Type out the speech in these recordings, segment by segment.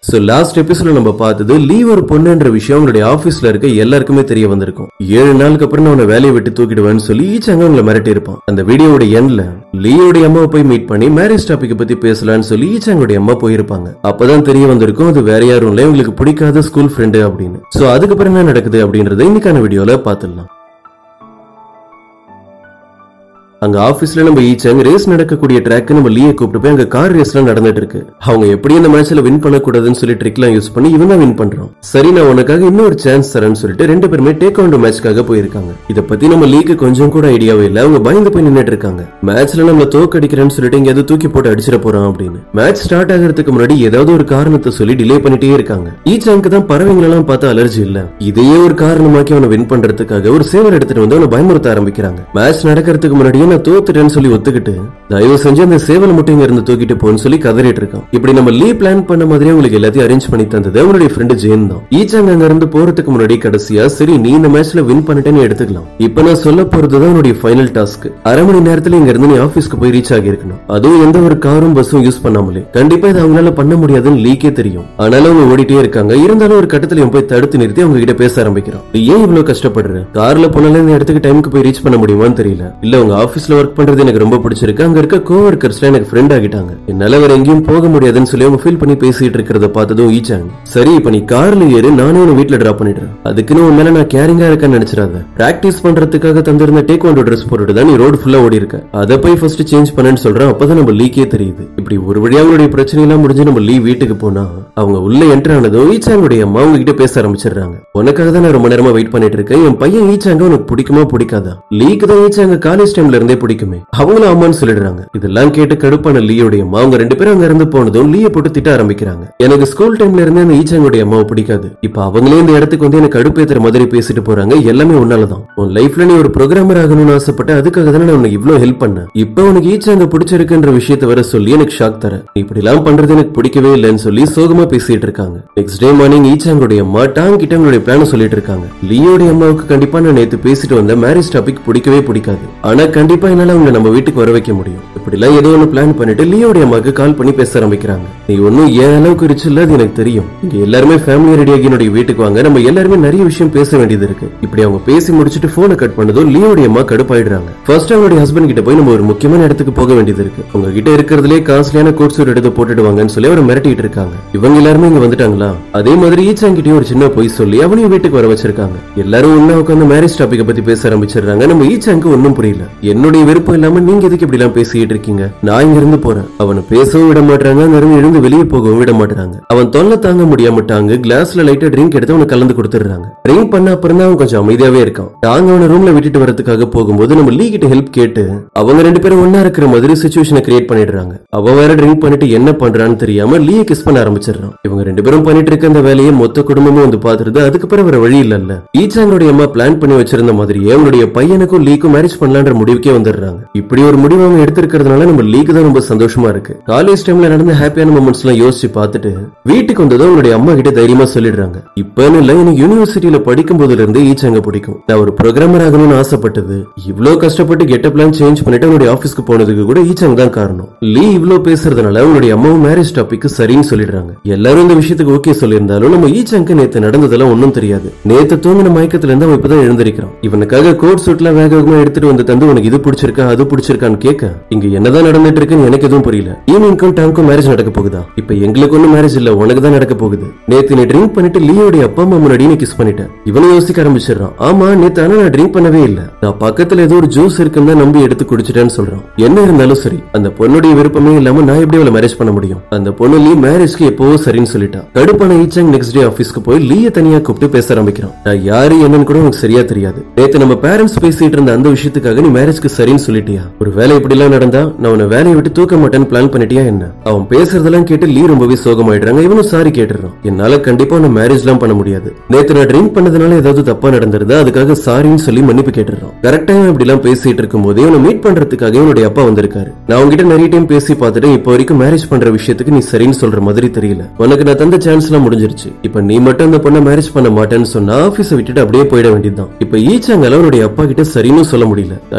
so last எபிசோட நம்ம பார்த்தது லீ ஒரு பொண்ணுன்ற விஷயம் அவங்களுடைய ஆபீஸ்ல இருக்க எல்லாருக்குமே தெரிய வந்திருக்கும் ஏழு நாளுக்கு அப்புறம் நான் உன்னை வேலையை விட்டு தூக்கிடுவேன்னு சொல்லி ஈச்சாங்க அவங்கள மிரட்டி இருப்பான் அந்த வீடியோட எண்ட்ல லீயோட அம்மாவை போய் மீட் பண்ணி மேரேஜ் டாபிக் பத்தி பேசலாம்னு சொல்லி ஈச்சாங்களுடைய அம்மா போயிருப்பாங்க அப்பதான் தெரிய வந்திருக்கும் அது வேற யாரும் இல்ல இவங்களுக்கு பிடிக்காத ஸ்கூல் ஃப்ரெண்டு அப்படின்னு சோ அதுக்கப்புறம் என்ன நடக்குது அப்படின்றத இன்னைக்கான வீடியோல பாத்துடலாம் அங்க ஆபீஸ்ல நம்ம ஈச்சங் ரேஸ் நடக்கக்கூடிய ட்ராக் நம்ம லீயை கூப்பிட்டு போய் அங்க கார் ரேஸ்லாம் நடந்துட்டு இருக்கு அவங்க எப்படி இந்த மேட்ச்ல வின் பண்ணக்கூடாதுன்னு சொல்லி ட்ரிக்லாம் யூஸ் பண்ணி இவங்க வின் பண்றோம் சரி நான் உனக்காக இன்னொரு சான்ஸ் தரேன்னு சொல்லிட்டு ரெண்டு பேருமே டேக் அவுண்ட் மேட்ச்க்காக போயிருக்காங்க இத பத்தி நம்ம லீக்கு கொஞ்சம் கூட ஐடியாவே இல்ல அவங்க பயந்து போய் நின்னுட்டு இருக்காங்க மேட்ச்ல நம்மள தோக்கடிக்கிறேன்னு சொல்லிட்டு இங்க எது தூக்கி போட்டு அடிச்சிட போறோம் அப்படின்னு மேட்ச் ஸ்டார்ட் ஆகிறதுக்கு முன்னாடி ஏதாவது ஒரு காரணத்தை சொல்லி டிலே பண்ணிட்டே இருக்காங்க ஈச்சாங்க்கு தான் பறவைங்களெல்லாம் பார்த்து அலர்ஜி இல்ல இதையே ஒரு காரணமாக்கி அவனை வின் பண்றதுக்காக ஒரு சேவர் எடுத்துட்டு வந்து அவனை பயமுறுத்த ஆரம்பிக்கிறாங்க மேட்ச் நடக்கிறதுக்கு முன்னாடியே நான் தோத்துட்டேன்னு சொல்லி ஒத்துக்கிட்டு தயவு செஞ்சு அந்த சேவல் மட்டும் இங்க இருந்து தூக்கிட்டு போன்னு சொல்லி கதறிட்டு இருக்கான் இப்படி நம்ம லீ பிளான் பண்ண மாதிரியே உங்களுக்கு எல்லாத்தையும் அரேஞ்ச் பண்ணி தந்தது அவனுடைய ஃப்ரெண்டு ஜெயன் தான் ஈச்சாங்க அங்க இருந்து போறதுக்கு முன்னாடி கடைசியா சரி நீ இந்த மேட்ச்ல வின் பண்ணிட்டேன்னு எடுத்துக்கலாம் இப்ப நான் சொல்ல போறதுதான் உன்னுடைய ஃபைனல் டாஸ்க் அரை மணி நேரத்துல இங்க இருந்து நீ ஆபீஸ்க்கு போய் ரீச் ஆகி இருக்கணும் அதுவும் எந்த ஒரு காரும் பஸ்ஸும் யூஸ் பண்ணாமலே கண்டிப்பா இது அவங்களால பண்ண முடியாதுன்னு லீக்கே தெரியும் ஆனாலும் அவங்க ஓடிட்டே இருக்காங்க இருந்தாலும் ஒரு கட்டத்துல இவன் போய் தடுத்து நிறுத்தி அவங்க கிட்ட பேச ஆரம்பிக்கிறான் நீ ஏன் இவ்வளவு கஷ்டப்படுற கார்ல போனாலும் இந்த இடத்துக்கு டைமுக்கு போய் ரீச் பண்ண முடியுமான்னு தெரியல இல்ல உங்க ஆபீஸ்ல ஒர்க் பண்றது எனக்கு ரொம்ப பிடிச்சிருக்கு அங்க இருக்க கோவர்க்கர்ஸ்ல எனக்கு ஃப்ரெண்ட் ஆகிட்டாங்க என்னால வேற எங்கேயும் போக முடியாதுன்னு சொல்லி அவங்க ஃபீல் பண்ணி பேசிட்டு இருக்கிறத பார்த்ததும் ஈச்சாங்க சரி இப்ப நீ கார்ல ஏறு நானே உன்னை வீட்ல டிராப் பண்ணிடுறேன் அதுக்குன்னு உன் மேல நான் கேரிங்கா இருக்கேன்னு நினைச்சிடாத பிராக்டிஸ் பண்றதுக்காக தந்திருந்த டேக் ஒன் ட்ரெஸ் போட்டுட்டு தான் நீ ரோடு ஃபுல்லா ஓடி இருக்க அதை போய் ஃபர்ஸ்ட் சேஞ்ச் பண்ணேன்னு சொல்றேன் அப்பதான் நம்ம லீக்கே தெரியுது இப்படி ஒரு வழியா அவங்களுடைய பிரச்சனை எல்லாம் முடிஞ்சு நம்ம லீ வீட்டுக்கு போனா அவங்க உள்ள என்டர் ஆனதும் ஈச்சாங்களுடைய அம்மா அவங்க கிட்ட பேச ஆரம்பிச்சிடுறாங்க உனக்காக தான் நான் ரொம்ப நேரமா வெயிட் பண்ணிட்டு இருக்கேன் என் பையன் ஈச்சாங்க உனக்கு பிடிக்குமா பிடிக்காதா லீக்கு தான் ஈச்சாங்க காலேஜ் டைம்ல இருந்தே பிடிக்குமே அவங்களும் ஆமான்னு சொல்லிடுறாங்க இதெல்லாம் கேட்டு கடுப்பான லீயோடைய அம்மா அவங்க ரெண்டு பேரும் அங்க இருந்து போனதும் லீய போட்டு திட்ட ஆரம்பிக்கிறாங்க எனக்கு ஸ்கூல் டைம்ல இருந்தே அந்த ஈச்சாங்களுடைய அம்மாவை பிடிக்காது இப்ப அவங்களே இந்த இடத்துக்கு வந்து எனக்கு கடுப்பேத்துற மாதிரி பேசிட்டு போறாங்க எல்லாமே உன்னாலதான் உன் லைஃப்ல நீ ஒரு ப்ரோக்ராமர் ஆகணும்னு ஆசைப்பட்ட அதுக்காக தானே நான் உனக்கு இவ்வளவு ஹெல்ப் பண்ணேன் இப்ப உனக்கு ஈச்சாங்க பிடிச்சிருக்குன்ற விஷயத்த வர சொல்லி எனக்கு ஷாக் தர நீ இப்படி எல்லாம் பண்றது எனக்கு பிடிக்கவே இல்லைன்னு சொல்லி சோகமா பேசிட்டு இருக்காங்க நெக்ஸ்ட் டே மார்னிங் ஈச்சாங்களுடைய அம்மா டாங் கிட்ட அவங்களுடைய பிளான சொல்லிட்டு இருக்காங்க லியோடைய அம்மாவுக்கு கண்டிப்பா நான் நேத்து பேசிட்டு வந்த மேரேஜ் டாபிக் பிடிக்கவே பிடிக்காது ஆனா கண்டிப்பா என்னால அவங்க நம்ம வீட்டுக்கு வர வைக்க முடியும் இப்படி எல்லாம் ஏதோ ஒண்ணு பிளான் பண்ணிட்டு லியோடைய அம்மாக்கு கால் பண்ணி பேச ஆரம்பிக்கிறாங்க நீ ஒன்னும் ஏன் அளவுக்கு ரிச் இல்ல அது எனக்கு தெரியும் இங்க எல்லாருமே ஃபேமிலி ரெடியாகி என்னுடைய வீட்டுக்கு வாங்க நம்ம எல்லாருமே நிறைய விஷயம் பேச வேண்டியது இருக்கு இப்படி அவங்க பேசி முடிச்சிட்டு போனை கட் பண்ணதும் லியோடைய அம்மா கடுப்பாயிடுறாங்க ஃபர்ஸ்ட் அவங்களுடைய ஹஸ்பண்ட் கிட்ட போய் நம்ம ஒரு முக்கியமான இடத்துக்கு போக வேண்டியது இருக்கு உங்க கிட்ட இருக்கிறதுலே காஸ்ட்லியான கோட் சூட் எடுத்து போட்டுடுவாங்கன்னு சொல்லி அவரை மிரட்டிட்டு இருக்காங்க இவங்க எல்லாருமே இங்க வந்துட்டாங்களா அதே மாதிரி ஈச்சாங்கிட்டயும் ஒரு சின்ன பொய் சொல்லி அவனையும் வீட்டுக்கு வர வச்சிருக்காங்க எல்லாரும் ஒண்ணா உட்காந்து மேரேஜ் டாபிக்க பத்தி பேச ஆரம்பிச்சிடுறாங்க நம்ம ஈச்சாங்க ஒன்னும் புரியல என்னுடைய விருப்பம் இல்லாம நீங்க எதுக்கு இப்படி எல்லாம் பேசிட்டு இருக்கீங்க நான் இங்க இருந்து போறேன் அவனை பேசவும் விட மாட்டாங்க அங்க இருந்து எழுந்து வெளியே போகவும் விட மாட்டாங்க அவன் தொல்லை தாங்க முடியாம டாங்க கிளாஸ்ல லைட்டா ட்ரிங்க் எடுத்து அவனுக்கு கலந்து கொடுத்துடுறாங்க ட்ரிங்க் பண்ண அப்புறம் தான் அவன் கொஞ்சம் அமைதியாவே இருக்கான் டாங்க அவனை ரூம்ல விட்டுட்டு வரதுக்காக போகும்போது நம்ம லீ கிட்ட ஹெல்ப் கேட்டு அவங்க ரெண்டு பேரும் ஒண்ணா இருக்கிற மாதிரி சுச்சுவேஷனை கிரியேட் பண்ணிடுறாங்க அவன் வேற ட்ரிங்க் பண்ணிட்டு என்ன பண்றான்னு தெரியாம லீய கிஸ் பண்ண ஆரம்பிச்சிடுறான் இவங்க ரெண்டு பேரும் பண்ணிட்டு இருக்க அந்த வேலையை மொத்த குடும்பமும் வந்து பாத்துருது அதுக்கப்புறம் வேற வழி இல்லல்ல ஈச்சாங்களுடைய அம்மா பிளான் பண்ணி வச்சிருந்த மாதிரியே அவனுடைய பையனுக்கும் லீக்கும் மேரேஜ் பண்ணலான்ற முடிவுக்கே வந்துடுறாங்க இப்படி ஒரு முடிவு அவங்க எடுத்திருக்கிறதுனால நம்ம லீக்கு தான் ரொம்ப சந்தோஷமா இருக்கு காலேஜ் டைம்ல நடந்த ஹாப்பியான மூமெண்ட்ஸ் எல்லாம் யோசிச்சு பார்த்துட்டு வீட்டுக்கு வந்ததும் அவனுடைய அம்மா கிட்ட தைரியமா சொல்லிடுறாங்க இப்பன்னு இல்ல எனக்கு யூனிவர்சிட்டியில படிக்கும் போதுல இருந்து ஈச்சாங்க பிடிக்கும் நான் ஒரு ப்ரோக்ராமர் ஆகணும்னு ஆசைப்பட்டது இவ்வளவு கஷ்டப்பட்டு கெட்ட பிளான் சேஞ்ச் பண்ணிட்டு அவனுடைய ஆபீஸ்க்கு போனதுக்கு கூட ஈச்சாங் தான் காரணம் லீ இவ்வளவு பேசுறதுனால அவனுடைய அம்மாவும் மேரேஜ் டாபிக் சரின்னு சொல்லிடுறாங்க எல்லாரும் இந்த விஷயத்துக்கு ஓகே சொல்லியிருந்தாலும் நம்ம ஈச்சாங்க்கு நேத்து நடந்ததெல்லாம் ஒண்ணும் தெரியாது நேத்து தூங்கின மயக்கத்துல இருந்து அவன் இப்பதான் எழுந்திருக்கிறான் இவனுக்காக கோட் சூட்லாம் வேக வேகமா எடுத்துட்டு வந்து தந்து உனக்கு இது பிடிச்சிருக்கா அது பிடிச்சிருக்கான்னு கேட்க இங்க என்னதான் நடந்துட்டு இருக்குன்னு எனக்கு எதுவும் புரியல ஈவினிங்க்கும் டாங்க்கும் மேரேஜ் நடக்க போகுதா இப்ப எங்களுக்கு ஒண்ணும் மேரேஜ் இல்ல உனக்கு தான் நடக்க போகுது நேத்து நீ ட்ரிங்க் பண்ணிட்டு லீயோடைய அப்பா அம்மா முன்னாடி நீ கிஸ் பண்ணிட்ட இவனும் யோசிக்க ஆரம்பிச்சிடறான் ஆமா நேத்து ஆனா நான் ட்ரிங்க் பண்ணவே இல்ல நான் பக்கத்துல ஏதோ ஒரு ஜூஸ் இருக்குன்னு தான் நம்பி எடுத்து குடிச்சிட்டேன்னு சொல்றான் என்ன இருந்தாலும் சரி அந்த பொண்ணுடைய விருப்பமே இல்லாம நான் எப்படி அவளை மேரேஜ் பண்ண முடியும் அந்த பொண்ணு லீ மேரேஜ்க்கு எப்பவோ சரின்னு சொல்லிட்டா கடுப்பான ஈச்சாங் நெக்ஸ்ட் டே ஆபீஸ்க்கு போய் லீய தனியா கூப்பிட்டு பேச ஆரம்பிக்கிறான் நான் யாரு என்னன்னு கூட உனக்கு சரியா தெரியாது நேத்து நம்ம பேரண்ட்ஸ் பேசிட்டு இருந்த அந்த விஷயத்துக்காக நீ மேரேஜ்க்கு சரின்னு சொல்லிட்டியா ஒரு வேலை இப்படி எல்லாம் நடந்தா நான் உன்னை வேலையை விட்டு தூக்க மாட்டேன்னு பிளான் பண்ணிட்டியா என்ன அவன் பேசுறதெல்லாம் கேட்டு லீ ரொம்பவே சோகமாயிடுறாங்க இவனும் சாரி கேட்டுறான் என்னால கண்டிப்பா உன்னை மேரேஜ் எல்லாம் பண்ண முடியாது நேத்து நான் ட்ரிங்க் பண்ணதுனால ஏதாவது தப்பா நடந்திருந்தா அதுக்காக சாரின்னு சொல்லி மன்னிப்பு கேட்டுறான் கரெக்டா இவன் இப்படி எல்லாம் பேசிட்டு இருக்கும் போதே இவனை மீட் பண்றதுக்காக இவனுடைய அப்பா வந்திருக்காரு நான் உங்ககிட்ட நிறைய டைம் பேசி பார்த்துட்டு இப்போ வரைக்கும் மேரேஜ் பண்ற விஷயத்துக்கு நீ சரின்னு சொல்ற மாதிரி தெரியல உனக்கு நான் தந்த சான்ஸ் எல்லாம் முடிஞ்சிருச்சு இப்ப நீ மட்டும் அந்த பொண்ணை மேரேஜ் பண்ண மாட்டேன்னு சொன்னா ஆபீஸ விட்டுட்டு அப்படியே போயிட வேண்டியதுதான் இப்ப ஈச்சாங்கல அவனுடைய அப்பா கிட்ட சரின்னு சொல்ல முடியல தனியா போய்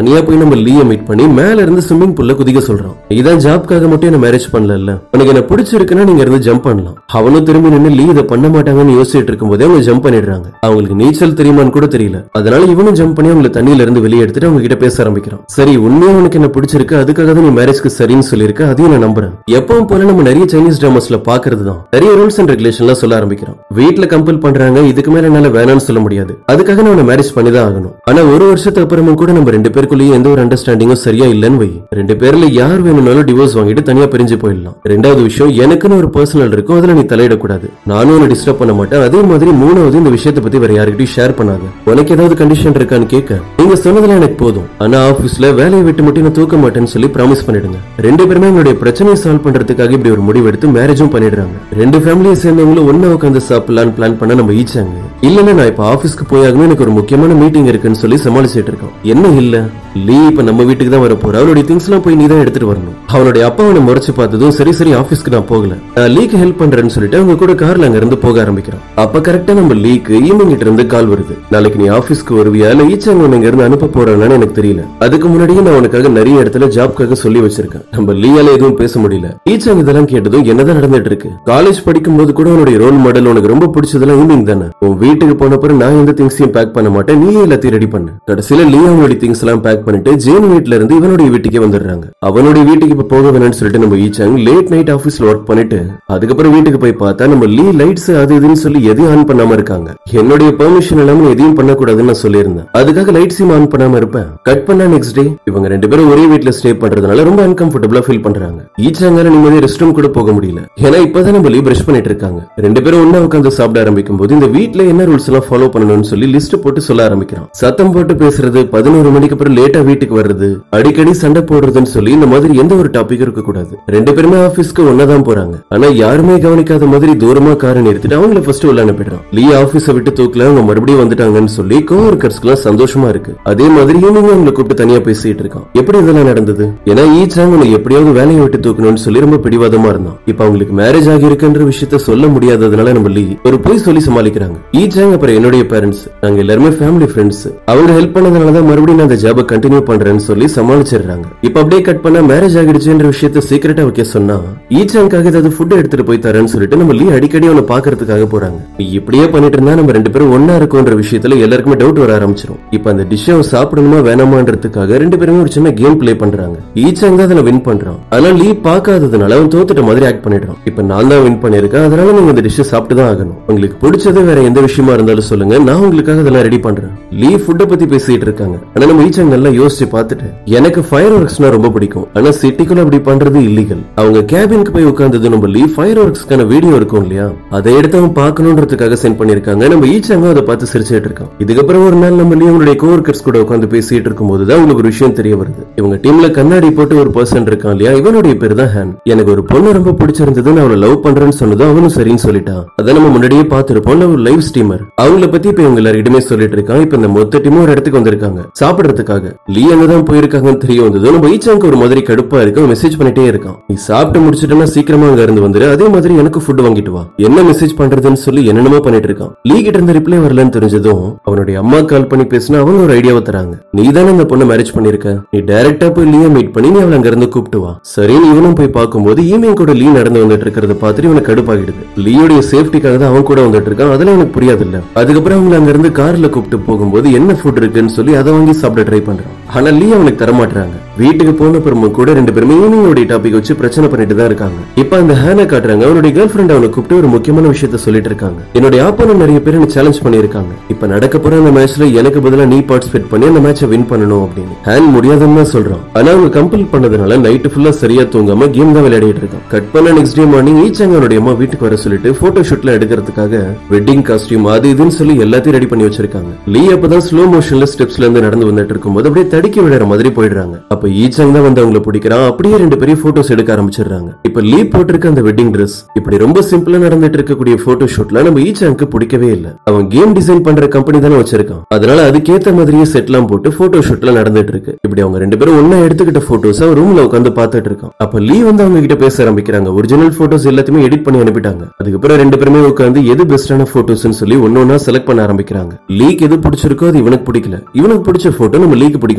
நம்ம லீய மீட் பண்ணி மேல இருந்து ஸ்விம்மிங் பூல்ல குதிக்க சொல்றான் இதான் ஜாப்காக மட்டும் என்ன மேரேஜ் பண்ணல உனக்கு என்ன பிடிச்சிருக்குன்னா நீங்க இருந்து ஜம்ப் பண்ணலாம் அவனும் திரும்பி நின்னு லீ இதை பண்ண மாட்டாங்கன்னு யோசிச்சுட்டு இருக்கும்போதே அவங்க ஜம்ப் பண்ணிடுறாங்க அவங்களுக்கு நீச்சல் தெரியுமான்னு கூட தெரியல அதனால இவனும் ஜம்ப் பண்ணி அவங்களை தண்ணியில இருந்து வெளியே எடுத்துட்டு அவங்க கிட்ட பேச ஆரம்பிக்கிறான் சரி உண்மையா உனக்கு என்ன பிடிச்சிருக்கு அதுக்காக தான் நீ மேரேஜ்க்கு சரின்னு சொல்லியிருக்க அதையும் நான் நம்புறேன் எப்பவும் போல நம்ம நிறைய சைனீஸ் டிராமாஸ்ல பாக்குறது தான் நிறைய ரூல்ஸ் அண்ட் ரெகுலேஷன்லாம் சொல்ல ஆரம்பிக்கிறோம் வீட்ல கம்பல் பண்றாங்க இதுக்கு மேல என்னால வேணாம்னு சொல்ல முடியாது அதுக்காக நான் உன்னை மேரேஜ் பண்ணி தான் ஆகணும் ஆனா ஒரு வருஷத்துக்கு அப்புறமும் கூட நம்ம ரெண்டு பேருக்குள்ளேயும் எந்த ஒரு அண்டர்ஸ்டாண்டிங்கும் சரியா இல்லைன்னு வை ரெண்டு பேர்ல யார் வேணும்னாலும் டிவோர்ஸ் வாங்கிட்டு தனியா பிரிஞ்சு போயிடலாம் ரெண்டாவது விஷயம் எனக்குன்னு ஒரு பர்சனல் இருக்கும் அதுல நீ தலையிடக்கூடாது நானும் உன்னை டிஸ்டர்ப் பண்ண மாட்டேன் அதே மாதிரி மூணாவது இந்த விஷயத்தை பத்தி வேற யாருக்கிட்டையும் ஷேர் பண்ணாத உனக்கு ஏதாவது கண்டிஷன் இருக்கான்னு கேட்க நீங்க சொன்னதெல்லாம் எனக்கு போதும் ஆனா ஆபீஸ்ல வேலையை விட்டு மட்டும் நான் தூக்க மாட்டேன்னு சொல்லி ப்ராமிஸ் பண்ணிடுங்க ரெண்டு பேருமே எங்களுடைய பிரச்சனையை சால்வ் பண்றதுக்காக இப்படி ஒரு முடிவு எடுத்து மேரேஜும் பண்ணிடுறாங்க ரெண்டு ஃபேமிலியை சேர்ந்தவங்களும் ஒண்ணா உட்காந்து சாப்பிடலான்னு பிளான் பண்ண நம்ம ஈச்சாங்க இல்லன்னா நான் இப்ப ஆபீஸ்க்கு போயாகணும் எனக்கு ஒரு முக்கியமான மீட்டிங் இருக்குன்னு சொல்லி சமாளிச்சிட்டு இருக்கோம் என்ன இல்ல லீ இப்ப நம்ம வீட்டுக்கு தான் வர போற அவளுடைய திங்ஸ் எல்லாம் போய் நீ தான் எடுத்துட்டு வரணும் அவனுடைய அப்பா அவனை முறைச்சு பார்த்ததும் சரி சரி ஆபீஸ்க்கு நான் போகல நான் லீக்கு ஹெல்ப் பண்றேன்னு சொல்லிட்டு அவங்க கூட கார்ல அங்க இருந்து போக ஆரம்பிக்கிறோம் அப்ப கரெக்டா நம்ம லீக்கு ஈவினிங் கிட்ட இருந்து கால் வருது நாளைக்கு நீ ஆபீஸ்க்கு வருவியா இல்ல ஈச்சாங்க உன்னை இங்க இருந்து அனுப்ப போறான்னு எனக்கு தெரியல அதுக்கு முன்னாடியே நான் உனக்காக நிறைய இடத்துல ஜாப்க்காக சொல்லி வச்சிருக்கேன் நம்ம லீயால எதுவும் பேச முடியல ஈச்சாங்க இதெல்லாம் கேட்டதும் என்னதான் நடந்துட்டு இருக்கு காலேஜ் படிக்கும் போது கூட உன்னுடைய ரோல் மாடல் உனக்கு ரொம்ப பிடிச்சதெல்லாம் ஈவினிங் தானே உன் வீட்டுக்கு போன பிறகு நான் எந்த திங்ஸையும் பேக் பண்ண மாட்டேன் நீயே எல்லாத்தையும் ரெடி பண்ணு கடைசியில லீ அவனுடைய திங்ஸ் எல்லாம் பேக் பண்ணிட்டு ஜேன் வீட்ல இருந்து இவனுடைய வீட்டுக்கே வந்துடுறாங்க அவனுடைய வீட்டுக்கு இப்ப போக வேணாம்னு சொல்லிட்டு நம்ம ஈச்சாங் லேட் நைட் ஆபீஸ்ல ஒர்க் பண்ணிட்டு அதுக்கப்புறம் வீட்டுக்கு போய் பார்த்தா நம்ம லீ லைட்ஸ் அது இதுன்னு சொல்லி எதையும் ஆன் பண்ணாம இருக்காங்க என்னுடைய பெர்மிஷன் இல்லாம நீ எதையும் பண்ணக்கூடாதுன்னு நான் சொல்லியிருந்தேன் அதுக்காக லைட்ஸையும் ஆன் பண்ணாம இருப்பேன் கட் பண்ணா நெக்ஸ்ட் டே இவங்க ரெண்டு பேரும் ஒரே வீட்ல ஸ்டே பண்றதுனால ரொம்ப அன்கம்ஃபர்டபுளா ஃபீல் பண்றாங்க ஈச்சாங்கால நிம்மதி ரெஸ்ட் ரூம் கூட போக முடியல ஏன்னா இப்பதான் நம்ம லீ பிரஷ் பண்ணிட்டு இருக்காங்க ரெண்டு பேரும் ஒண்ணா உட்காந்து சாப்பிட ஆரம்பிக்கும் போது இந்த வீட்ல என்ன ரூல்ஸ் எல்லாம் ஃபாலோ பண்ணணும்னு சொல்லி லிஸ்ட் போட்டு சொல்ல ஆரம்பிக்கிறான் சத்தம் போட்டு பேசுறது பதினோரு மணிக்கு அப்புறம் லேட்டா வீட்டுக்கு வர்றது அடிக்கடி சண்டை போடுறதுன்னு சொல்லி இந்த மாதிரி எந்த ஒரு டாபிக் இருக்க கூடாது ரெண்டு பேருமே ஆபீஸ்க்கு ஒன்னதான் போறாங்க ஆனா யாருமே கவனிக்காத மாதிரி தூரமா காரை நிறுத்திட்டு அவங்கள ஃபர்ஸ்ட் உள்ள அனுப்பிடுறான் லீ ஆபீஸ விட்டு தூக்கல அவங்க மறுபடியும் வந்துட்டாங்கன்னு சொல்லி கோவர்கர்ஸ்க்கு எல்லாம் சந்தோஷமா இருக்கு அதே மாதிரி ஈவினிங் அவங்களை கூப்பிட்டு தனியா பேசிட்டு இருக்கான் எப்படி இதெல்லாம் நடந்தது ஏன்னா ஈச்சாங் உன்னை எப்படியாவது வேலையை விட்டு தூக்கணும்னு சொல்லி ரொம்ப பிடிவாதமா இருந்தான் இப்ப அவங்களுக்கு மேரேஜ் ஆகி இருக்குன்ற விஷயத்த சொல்ல முடியாததுனால நம்ம லீ ஒரு பொய் சொல்லி சமாளிக்கிறாங்க ஈச்சாங் அப்புறம் என்னுடைய பேரண்ட்ஸ் நாங்க எல்லாருமே ஃபேமிலி ஃப்ரெண்ட்ஸ் அவங்க ஹெல்ப் பண்ணதுனாலதான் மறுபடியும் நான் அந்த ஜாபை கண்டினியூ பண்றேன்னு சொல்லி சமாளிச்சிடுறாங்க இப்ப அப்படியே கட் பண்ணா மேரேஜ் ஆகிடுச்சுன்ற விஷயத்த சீக்கிரட்டா வைக்க சொன்னா ஈச்சாங்காக ஏதாவது ஃபுட் எடுத்துட்டு போய் தரேன்னு சொல்லிட்டு நம்ம லீ அடிக்கடி அவனை பாக்குறதுக்காக போறாங்க நீ இப்படியே பண்ணிட்டு இருந்தா நம்ம ரெண்டு பேரும் ஒன்னா இருக்கோன்ற விஷயத்துல எல்லாருக்குமே டவுட் வர ஆரம்பிச்சிரும் இப்ப அந்த டிஷ் அவன் சாப்பிடணுமா வேணாமான்றதுக்காக ரெண்டு பேருமே ஒரு சின்ன கேம் ப்ளே பண்றாங்க ஈச்சாங் தான் அதுல வின் பண்றான் ஆனா லீ பார்க்காததுனால அவன் தோத்துட்ட மாதிரி ஆக்ட் பண்ணிடுறான் இப்ப நான் தான் வின் பண்ணிருக்கேன் அதனால நீங்க இந்த டிஷ் சாப்பிட்டு தான் ஆகணும் உங்களுக்கு பிடிச்சது வேற எந்த விஷயமா இருந்தாலும் சொல்லுங்க நான் உங்களுக்காக அதெல்லாம் ரெடி பண்றேன் லீ ஃபுட்டை பத்தி பேசிட்டு இருக்காங்க ஆனா நம்ம ஈச்சாங் நல்லா யோசிச்சு பார்த்துட்டு எனக்கு ஃபயர் ஒர்க்ஸ்னா ரொம்ப பிடிக்கும் ஆனா சிட்டிக்குள்ள அப்படி பண்றது இல்லீகல் அவங்க கேபினுக்கு போய் உட்கார்ந்தது நம்ம லீ ஃபயர் ஒர்க்ஸ்க்கான வீடியோ இருக்கும் இல்லையா அதை எடுத்து அவன் பார்க்கணுன்றதுக்காக சென்ட் பண்ணிருக்காங்க நம்ம ஈச்சாங்க அதை பார்த்து சிரிச்சிட்டு இருக்கான் இதுக்கப்புறம் ஒரு நாள் நம்ம லீ அவங்களுடைய கோவர்கர்ஸ் கூட உட்காந்து பேசிட்டு இருக்கும்போது தான் உங்களுக்கு ஒரு விஷயம் தெரிய வருது இவங்க டீம்ல கண்ணாடி போட்டு ஒரு பர்சன் இருக்கான் இல்லையா இவனுடைய பேர் தான் ஹேன் எனக்கு ஒரு பொண்ணு ரொம்ப பிடிச்சிருந்தது நான் அவளை லவ் பண்றேன்னு சொன்னதும் அவனும் சரின்னு சொல்லிட்டான் அதை நம்ம முன்னாடியே பார்த்திருப்போம் ஒரு லைவ் ஸ்ட்ரீமர் அவங்கள பத்தி இப்ப இவங்க எல்லாருக்கிட்டுமே சொல்லிட்டு இருக்கான் இப்ப இந்த மொத்த டீமும் ஒரு இடத்துக்கு வந்திருக்காங்க சாப்பிடுறதுக்காக லீ அங்கதான் போயிருக்காங்கன்னு தெரிய வந்தது நம்ம ஈச்சாங்க ஒரு மாதிரி கடுப்பா இருக்கு மெசேஜ் பண்ணிட்டே இருக்கான் நீ சாப்பிட்டு முடிச்சிட்டனா சீக்கிரமா அங்க இருந்து வந்துரு அதே மாதிரி எனக்கு ஃபுட் வாங்கிட்டு வா என்ன மெசேஜ் பண்றதுன்னு சொல்லி என்னென்னமோ பண்ணிட்டு இருக்கான் லீ கிட்ட இருந்து ரிப்ளை வரலன்னு தெரிஞ்சதும் அவனுடைய அம்மா கால் பண்ணி பேசினா அவங்க ஒரு ஐடியாவை தராங்க நீ தானே அந்த பொண்ணை மேரேஜ் பண்ணிருக்க நீ டைரக்டா போய் லீய மீட் பண்ணி நீ அவளை அங்க இருந்து கூப்பிட்டு வா சரின்னு இவனும் போய் பார்க்கும்போது ஈவினிங் கூட லீ நடந்து வந்துட்டு இருக்கிறத பார்த்துட்டு இவனுக்கு கடுப்பாகிடுது லீயோடைய சேஃப்டிக்காக தான் அவன் கூட வந்துட்டு இருக்கான் அதெல்லாம் எனக்கு புரியாது இல்ல அதுக்கப்புறம் அவங்களை அங்க இருந்து கார்ல கூப்பிட்டு போகும்போது என்ன ஃபுட் இருக்குன்னு சொல்லி அதை வாங்கி சாப்பிட ட்ரை பண்றான் ஆனா லீ அவனுக்கு தர மாட்டாங்க வீட்டுக்கு போன பிறமும் கூட ரெண்டு பேருமே ஈவினிங்கோட டாபிக் வச்சு பிரச்சனை பண்ணிட்டு தான் இருக்காங்க இப்ப அந்த ஹேனை காட்டுறாங்க அவனுடைய கேர்ள் ஃபிரெண்ட் அவனை கூப்பிட்டு ஒரு முக்கியமான விஷயத்த சொல்லிட்டு இருக்காங்க என்னுடைய ஆப்போனன்ட் நிறைய பேர் என்ன சேலஞ்ச் பண்ணிருக்காங்க இப்ப நடக்க போற அந்த மேட்ச்ல எனக்கு பதிலா நீ பார்ட்டிசிபேட் பண்ணி அந்த மேட்சை வின் பண்ணணும் அப்படின்னு ஹேன் முடியாதுன்னு தான் சொல்றான் ஆனா அவங்க கம்பல் பண்ணதுனால நைட்டு ஃபுல்லா சரியா தூங்காம கேம் தான் விளையாடிட்டு இருக்கான் கட் பண்ண நெக்ஸ்ட் டே மார்னிங் ஈச்சாங்க அவனுடைய அம்மா வீட்டுக்கு வர சொல்லிட்டு போட்டோ ஷூட்ல எடுக்கிறதுக்காக வெட்டிங் காஸ்டியூம் அது இதுன்னு சொல்லி எல்லாத்தையும் ரெடி பண்ணி வச்சிருக்காங்க லீ அப்பதான் ஸ்லோ மோஷன்ல ஸ்டெப்ஸ்ல இருந்து நடந்து வந்துட்டு இருக்கும்போது அப்படியே தடுக்கி விடுற மாதிரி போயிடுறாங்க அப்ப ஈச்சாங் தான் வந்து அவங்கள பிடிக்கிறான் அப்படியே ரெண்டு பேரும் போட்டோஸ் எடுக்க ஆரம்பிச்சிடுறாங்க இப்ப லீ போட்டிருக்க அந்த வெட்டிங் Dress இப்படி ரொம்ப சிம்பிளா நடந்துட்டு இருக்கக்கூடிய போட்டோ ஷூட்ல நம்ம ஈச்சாங்க்கு பிடிக்கவே இல்ல அவன் கேம் டிசைன் பண்ற கம்பெனி தானே வச்சிருக்கான் அதனால அதுக்கேத்த மாதிரியே செட்லாம் போட்டு போட்டோ ஷூட்ல நடந்துட்டு இருக்கு இப்படி அவங்க ரெண்டு பேரும் ஒன்னா எடுத்துக்கிட்ட போட்டோஸ் அவன் ரூம்ல உட்காந்து பார்த்துட்டு இருக்கான் அப்ப லீ வந்து அவங்க கிட்ட பேச ஆரம்பிக்கிறாங்க ஒரிஜினல் போட்டோஸ் எல்லாத்தையுமே எடிட் பண்ணி அனுப்பிட்டாங்க அதுக்கப்புறம் ரெண்டு பேருமே உட்காந்து எது பெஸ்டான போட்டோஸ்னு சொல்லி ஒன்னொன்னா செலக்ட் பண்ண ஆரம்பிக்கிறாங்க லீக் எது பிடிச்சிருக்கோ அது இவனுக்கு பிடிக்கல இவனுக்கு பிடிச்ச போட்டோ நம்ம லீக்கு பிடிக்க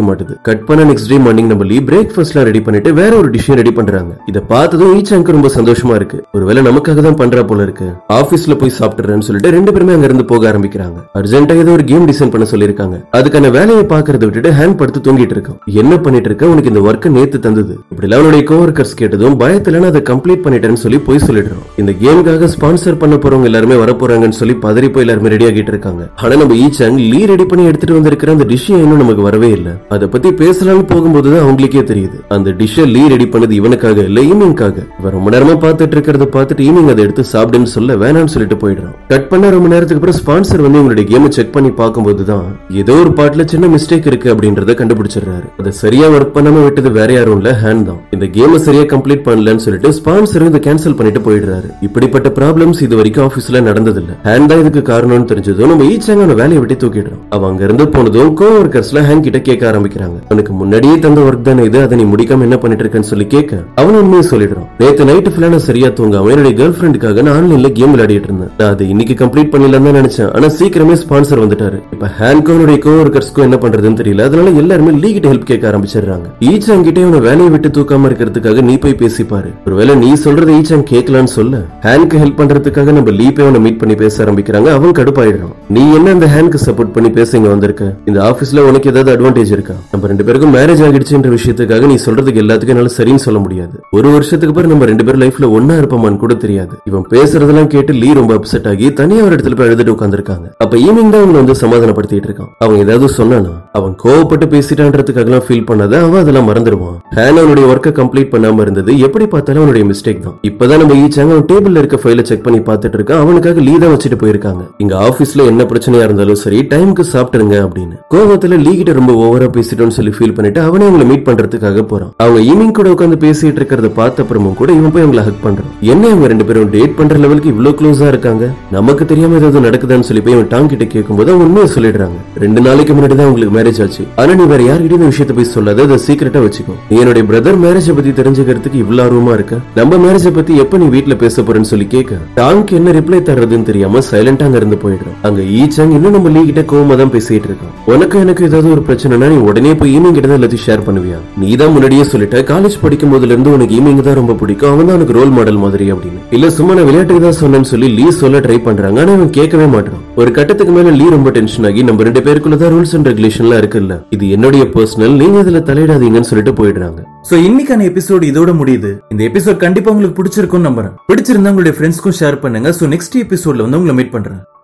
மாட்டுது கட் பண்ண நெக்ஸ்ட் டே மார்னிங் நம்ம லீ பிரேக்ஃபாஸ்ட்லாம் ரெடி பண்ணிட்டு வேற ஒரு டிஷ்ஷும் ரெடி பண்றாங்க இத பார்த்ததும் ஈச்சாங்க்கு ரொம்ப சந்தோஷமா இருக்கு ஒருவேளை நமக்காக தான் பண்றா போல இருக்கு ஆபீஸ்ல போய் சாப்பிட்டுறேன்னு சொல்லிட்டு ரெண்டு பேருமே அங்க இருந்து போக ஆரம்பிக்கிறாங்க அர்ஜென்ட்டா ஏதோ ஒரு கேம் டிசைன் பண்ண சொல்லிருக்காங்க அதுக்கான வேலையை பாக்குறத விட்டுட்டு ஹேண்ட் படுத்து தூங்கிட்டு இருக்கான் என்ன பண்ணிட்டு இருக்க உனக்கு இந்த ஒர்க் நேத்து தந்தது இப்படி அவனுடைய கோவர்க்கர்ஸ் கேட்டதும் பயத்துல நான் அதை கம்ப்ளீட் பண்ணிட்டேன்னு சொல்லி போய் சொல்லிடுறோம் இந்த கேமுக்காக ஸ்பான்சர் பண்ண போறவங்க எல்லாருமே வர போறாங்கன்னு சொல்லி பதறி போய் எல்லாருமே ரெடி ஆகிட்டு இருக்காங்க ஆனா நம்ம ஈச்சாங் லீ ரெடி பண்ணி எடுத்துட்டு வந்திருக்கிற அந்த டிஷ் இன்னும் நமக்கு வரவே இல்ல அதை பத்தி பேசலாம்னு போகும்போது தான் அவங்களுக்கே தெரியுது அந்த டிஷ்ஷை லீ ரெடி பண்ணது இவனுக்காக இல்ல ஈமிங்காக இவன் ரொம்ப நேரமா பார்த்துட்டு இருக்கிறத பார்த்துட்டு ஈமிங் அதை எடுத்து சாப்பிடுன்னு சொல்ல வேணாம்னு சொல்லிட்டு போயிடுறான் கட் பண்ண ரொம்ப நேரத்துக்கு அப்புறம் ஸ்பான்சர் வந்து உங்களுடைய கேமை செக் பண்ணி பார்க்கும்போது தான் ஏதோ ஒரு பாட்டுல சின்ன மிஸ்டேக் இருக்கு அப்படின்றத கண்டுபிடிச்சிடுறாரு அதை சரியா ஒர்க் பண்ணாம விட்டது வேற யாரும் இல்ல ஹேண்ட் தான் இந்த கேமை சரியா கம்ப்ளீட் பண்ணலன்னு சொல்லிட்டு ஸ்பான்சர் இதை கேன்சல் பண்ணிட்டு போயிடுறாரு இப்படிப்பட்ட ப்ராப்ளம்ஸ் இது வரைக்கும் ஆபீஸ்ல நடந்ததில்ல ஹேண்ட் தான் இதுக்கு காரணம்னு தெரிஞ்சதும் நம்ம ஈச்சாங்க அவன வேலையை விட்டு தூக்கிடுறோம் அவன் அங்க இருந்து போனதும் கோ ஒர்க்கர்ஸ்ல ஹேண்ட் கிட்ட கேட்க ஆரம்பிக்கிறாங்க உனக்கு முன்னாடியே தந்த ஒர்க் தானே இது அதை நீ முடிக்காம என்ன பண்ணிட்டு இருக்கேன்னு சொல்லி கேட்க அவன் உண்மையை சொல்லிடுறான் நேத்து நைட்டு ஃபுல்லா நான் சரியா தூங்காம என்னுடைய கேர்ள் ஃபிரெண்டுக்காக நான் ஆன்லைன்ல கேம் விளையாடிட்டு இருந்தேன் நான் அதை இன்னைக்கு கம்ப்ளீட் பண்ணலாம் தான் நினைச்சேன் ஆனா சீக்கிரமே ஸ்பான்சர் வந்துட்டாரு இப்ப ஹேண்ட்கோனுடைய கோ ஒர்க்கர்ஸ்க்கும் என்ன பண்றதுன்னு தெரியல அதனால எல்லாருமே லீ கிட்ட ஹெல்ப் கேட்க ஆரம்பிச்சிடுறாங்க ஈச்சாங் கிட்டே அவனை வேலையை விட்டு தூக்காம இருக்கிறதுக்காக நீ போய் பேசிப்பாரு ஒருவேளை நீ சொல்றதை ஈச்சாங் கேட்கலான்னு சொல்ல ஹேண்ட்க்கு ஹெல்ப் பண்றதுக்காக நம்ம லீ போய் அவனை மீட் பண்ணி பேச ஆரம்பிக்கிறாங்க அவன் கடுப்பாயிடுறான் நீ என்ன அந்த ஹேண்ட்க்கு சப்போர்ட் பண்ணி பேச இங்க வந்திருக்க இந்த ஆபீஸ்ல உனக்கு ஏதாவது அட்வான்டேஜ் இருக்கா நம்ம ரெண்டு பேருக்கும் மேரேஜ் ஆகிடுச்சுன்ற விஷயத்துக்காக நீ சொல்றதுக்கு எல்லாத்துக்கும் என்னால சரின்னு சொல்ல முடியாது ஒரு வருஷத்துக்கு பிறகு நம்ம ரெண்டு பேரும் லைஃப்ல ஒன்னா இருப்போமான்னு கூட தெரியாது இவன் பேசுறதெல்லாம் கேட்டு லீ ரொம்ப அப்செட் ஆகி தனியா ஒரு இடத்துல போய் அழுதுட்டு உட்காந்துருக்காங்க அப்ப ஈவினிங் தான் அவங்களை வந்து சமாதானப்படுத்திட்டு இருக்கான் அவன் ஏதாவது சொன்னானா அவன் கோவப்பட்டு பேசிட்டான்றதுக்காகலாம் ஃபீல் பண்ணாத அவன் அதெல்லாம் மறந்துடுவான் ஹேன் அவனுடைய ஒர்க்கை கம்ப்ளீட் பண்ணாம இருந்தது எப்படி பார்த்தாலும் அவனுடைய மிஸ்டேக் தான் இப்பதான் நம்ம ஈச்சாங்க அவன் டேபிள்ல இருக்க ஃபைல செக் பண்ணி பார்த்துட்டு இருக்கான் அவனுக்காக லீ தான் வச்சுட்டு போயிருக்காங்க இங்க ஆபீஸ்ல என்ன பிரச்சனையா இருந்தாலும் சரி டைம்க்கு சாப்பிட்டுருங்க அப்படின்னு கோவத்துல லீ கிட்ட ரொம்ப ஓவரா பேசிட்டோம்னு சொல்லி ஃபீல் பண்ணிட்டு அவனே அவங்களை மீட் பண்றதுக்காக போறான் அவங்க ஈவினிங் கூட உட்காந்து பேசிட்டு இருக்கிறத பார்த்த அப்புறமும் கூட இவன் போய் அவங்களை ஹக் பண்றான் என்ன இவங்க ரெண்டு பேரும் டேட் பண்ற லெவலுக்கு இவ்ளோ க்ளோஸா இருக்காங்க நமக்கு தெரியாம ஏதாவது நடக்குதான்னு சொல்லி போய் இவன் டாங் கிட்ட கேட்கும்போது அவன் உண்மையை சொல்லிடுறாங்க ரெண்டு நாளைக்கு முன்னாடி தான் உங்களுக்கு மேரேஜ் ஆச்சு ஆனா நீ வேற யார்கிட்டயும் இந்த விஷயத்த போய் சொல்லாத அதை சீக்கிரட்டா வச்சுக்கோ நீ என்னுடைய பிரதர் மேரேஜ பத்தி தெரிஞ்சுக்கிறதுக்கு இவ்வளவு ஆர்வமா இருக்க நம்ம மேரேஜ பத்தி எப்ப நீ வீட்ல பேச போறேன்னு சொல்லி கேட்க டாங்க்கு என்ன ரிப்ளை தர்றதுன்னு தெரியாம சைலண்டா அங்க இருந்து போயிடுறான் அங்க ஈச்சாங் இன்னும் நம்ம லீ கிட்ட கோவமா தான் பேசிட்டு இருக்கான் உனக்கு எனக்கு ஏதாவது ஒரு பிரச்சனைனா நீ உடனே போய் ஈவினிங் கிட்ட தான் எல்லாத்தையும் ஷேர் பண்ணுவியா நீ தான் முன்னாடியே சொல்லிட்ட காலேஜ் படிக்கும் போதுல இருந்து உனக்கு ஈவினிங் தான் ரொம்ப பிடிக்கும் அவன் தான் உனக்கு ரோல் மாடல் மாதிரி அப்படின்னு இல்ல சும்மா நான் விளையாட்டுக்கு தான் சொன்னேன்னு சொல்லி லீ சொல்ல ட்ரை பண்றாங்க ஆனா அவன் கேட்கவே மாட்டான் ஒரு கட்டத்துக்கு மேல லீ ரொம்ப டென்ஷன் ஆகி நம்ம ரெண்டு பேருக்குள்ள தான் ரூல்ஸ் அண்ட் ரெகுலேஷன்லாம் இருக்குல்ல இது என்னுடைய பர்சனல் நீங்க இதுல தலையிடாதீங்கன்னு சொல்லிட்டு போயிடுறாங்க சோ இன்னைக்கான எபிசோட் இதோட முடியுது இந்த எபிசோட் கண்டிப்பா உங்களுக்கு பிடிச்சிருக்கும்னு நம்புறேன் பிடிச்சிருந்தா உங்களுடைய ஃப்ரெண்ட்ஸ்க்கும் ஷேர் பண்ணுங்க சோ நெக்ஸ்ட் எபிசோட்ல வந்து உங்களை மீட் பண்றேன்